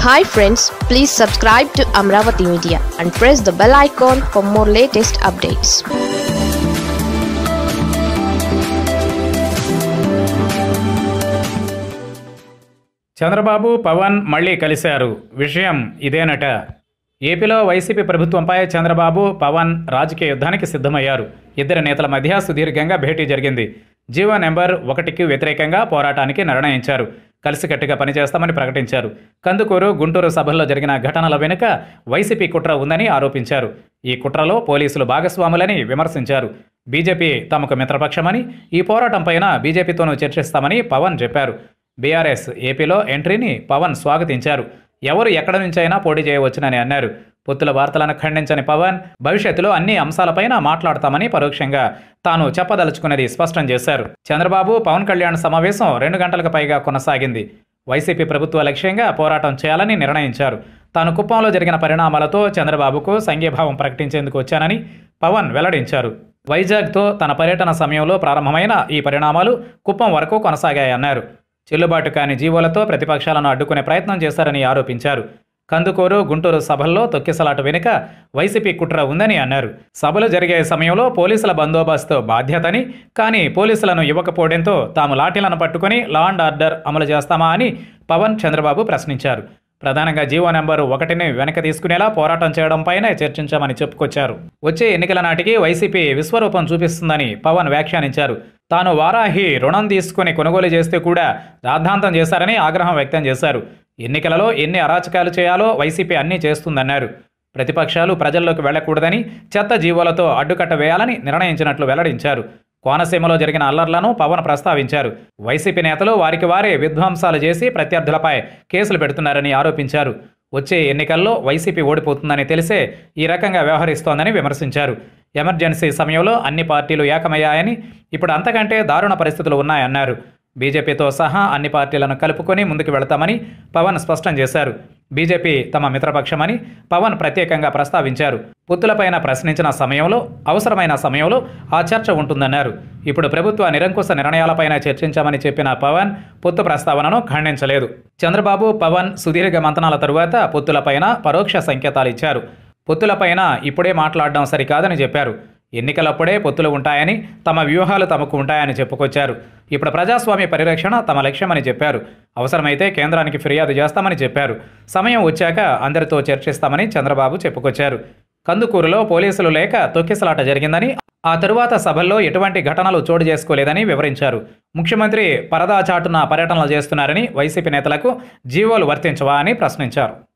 hi friends please subscribe to Amaravati media and press the bell icon for more latest updates Chandrababu Pawan మళ్ళీ కలిశారు విషయం ఇదేనట ఏపీలో YCP ప్రభుత్వంపై చంద్రబాబు పవన్ రాజకీయ యుద్ధానికి సిద్ధమయ్యారు ఇద్దరు నేతల మధ్య సుదీర్ఘంగా భేటీ జరిగింది జీవో నెంబర్ ఒకటికి వ్యతిరేకంగా పోరాటానికి నిర్ణయించారు కలిసికట్టుగా పనిచేస్తామని ప్రకటించారు కందుకూరు గుంటూరు సభల్లో జరిగిన ఘటనల వెనుక వైసీపీ కుట్ర ఉందని ఆరోపించారు ఈ కుట్రలో పోలీసులు భాగస్వాములని విమర్శించారు బీజేపీ తమకు మిత్రపక్షమని ఈ పోరాటంపైన బీజేపీతోనూ చర్చిస్తామని పవన్ చెప్పారు బీఆర్ఎస్ ఏపీలో ఎంట్రీని పవన్ స్వాగతించారు ఎవరు ఎక్కడ నుంచైనా పోటీ చేయవచ్చునని అన్నారు పొత్తుల వార్తలను ఖండించని పవన్ భవిష్యత్తులో అన్ని అంశాలపైన మాట్లాడతామని పరోక్షంగా తాను చెప్పదలుచుకున్నది స్పష్టం చేశారు చంద్రబాబు పవన్ కళ్యాణ్ సమావేశం రెండు గంటలకు పైగా కొనసాగింది వైసీపీ ప్రభుత్వ లక్ష్యంగా పోరాటం చేయాలని నిర్ణయించారు తాను కుప్పంలో జరిగిన పరిణామాలతో చంద్రబాబుకు సంఘీభావం ప్రకటించేందుకు వచ్చానని పవన్ వెల్లడించారు వైజాగ్తో తన పర్యటన సమయంలో ప్రారంభమైన ఈ పరిణామాలు కుప్పం వరకు కొనసాగాయన్నారు చెల్లుబాటు కాని జీవోలతో ప్రతిపక్షాలను అడ్డుకునే ప్రయత్నం చేశారని ఆరోపించారు కందుకూరు గుంటూరు సభల్లో తొక్కిసలాట వెనుక వైసీపీ కుట్ర ఉందని అన్నారు సభలు జరిగే సమయంలో పోలీసుల బందోబస్తు బాధ్యతని కానీ పోలీసులను ఇవ్వకపోవడంతో తాము లాఠీలను పట్టుకుని లా అండ్ ఆర్డర్ అమలు చేస్తామా అని పవన్ చంద్రబాబు ప్రశ్నించారు ప్రధానంగా జీవో నెంబర్ ఒకటిని వెనక తీసుకునేలా పోరాటం చేయడంపైనే చర్చించామని చెప్పుకొచ్చారు వచ్చే ఎన్నికల నాటికి వైసీపీ విశ్వరూపం చూపిస్తుందని పవన్ వ్యాఖ్యానించారు తాను వారాహి రుణం తీసుకుని కొనుగోలు చేస్తే కూడా రాద్ధాంతం చేశారని ఆగ్రహం వ్యక్తం చేశారు ఎన్నికలలో ఎన్ని అరాచకాలు చేయాలో వైసీపీ అన్నీ చేస్తుందన్నారు ప్రతిపక్షాలు ప్రజల్లోకి వెళ్లకూడదని చెత్త జీవోలతో అడ్డుకట్ట వేయాలని నిర్ణయించినట్లు వెల్లడించారు కోనసీమలో జరిగిన అల్లర్లను పవన్ ప్రస్తావించారు వైసీపీ నేతలు వారికి వారే విధ్వంసాలు చేసి ప్రత్యర్థులపై కేసులు పెడుతున్నారని ఆరోపించారు వచ్చే ఎన్నికల్లో వైసీపీ ఓడిపోతుందని తెలిసే ఈ రకంగా వ్యవహరిస్తోందని విమర్శించారు ఎమర్జెన్సీ సమయంలో అన్ని పార్టీలు ఏకమయ్యాయని ఇప్పుడు అంతకంటే దారుణ పరిస్థితులు ఉన్నాయన్నారు బీజేపీతో సహా అన్ని పార్టీలను కలుపుకొని ముందుకు వెళతామని పవన్ స్పష్టం చేశారు బీజేపీ తమ మిత్రపక్షమని పవన్ ప్రత్యేకంగా ప్రస్తావించారు పొత్తులపైన ప్రశ్నించిన సమయంలో అవసరమైన సమయంలో ఆ చర్చ ఉంటుందన్నారు ఇప్పుడు ప్రభుత్వ నిరంకుశ నిర్ణయాలపైన చర్చించామని చెప్పిన పవన్ పొత్తు ప్రస్తావనను ఖండించలేదు చంద్రబాబు పవన్ సుదీర్ఘ మంతనాల తరువాత పొత్తులపైన పరోక్ష సంకేతాలు ఇచ్చారు పొత్తులపైన ఇప్పుడే మాట్లాడడం సరికాదని చెప్పారు ఎన్నికలప్పుడే పొత్తులు ఉంటాయని తమ వ్యూహాలు తమకు ఉంటాయని చెప్పుకొచ్చారు ఇప్పుడు ప్రజాస్వామ్య పరిరక్షణ తమ లక్ష్యమని చెప్పారు అవసరమైతే కేంద్రానికి ఫిర్యాదు చేస్తామని చెప్పారు సమయం వచ్చాక అందరితో చర్చిస్తామని చంద్రబాబు చెప్పుకొచ్చారు కందుకూరులో పోలీసులు లేక తొక్కిసలాట జరిగిందని ఆ తరువాత సభల్లో ఎటువంటి ఘటనలు చోటు చేసుకోలేదని వివరించారు ముఖ్యమంత్రి పరదా చాటున పర్యటనలు చేస్తున్నారని వైసీపీ నేతలకు జీవోలు వర్తించవా అని ప్రశ్నించారు